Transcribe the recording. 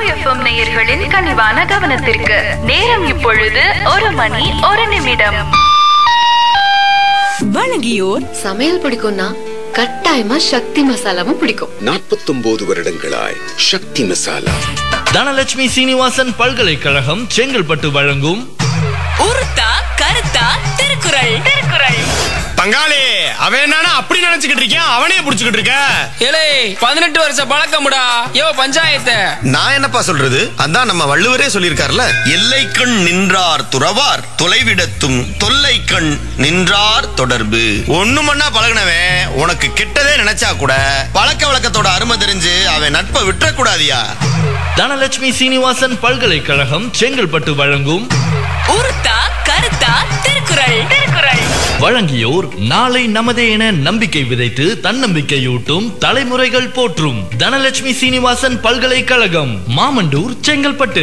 FM நேயர்களின் கனிவான கவனத்திற்கு நேரம் இப்பொழுது ஒரு மணி ஒரு நிமிடம் வழங்கியோர் சமையல் பிடிக்கும்னா கட்டாயமா சக்தி மசாலாவும் பிடிக்கும் நாற்பத்தொன்பது வருடங்களாய் சக்தி மசாலா தனலட்சுமி சீனிவாசன் பல்கலைக்கழகம் செங்கல்பட்டு வழங்கும் உருத்தா கருத்தா திருக்குறள் திருக்குறள் பங்காளி அவன் என்னன்னா அப்படி நினைச்சுக்கிட்டு இருக்கான் அவனே புடிச்சுக்கிட்டு இருக்க ஏலே பதினெட்டு வருஷ பழக்கமுடா யோ பஞ்சாயத்து நான் என்னப்பா சொல்றது அதான் நம்ம வள்ளுவரே சொல்லியிருக்காருல எல்லைக்கண் நின்றார் துறவார் தொலைவிடத்தும் தொல்லைக்கண் நின்றார் தொடர்பு ஒண்ணு மண்ணா பழகுனவன் உனக்கு கெட்டதே நினைச்சா கூட பழக்க வழக்கத்தோட அருமை தெரிஞ்சு அவன் நட்பை விட்டுறக்கூடாதியா தனலட்சுமி சீனிவாசன் பல்கலைக்கழகம் செங்கல்பட்டு வழங்கும் உருத்தா கருத்தா திருக்குறள் திருக்குறள் வழங்கியோர் நாளை நமதே என நம்பிக்கை விதைத்து தன்னம்பிக்கையூட்டும் தலைமுறைகள் போற்றும் தனலட்சுமி சீனிவாசன் பல்கலைக்கழகம் மாமண்டூர் செங்கல்பட்டு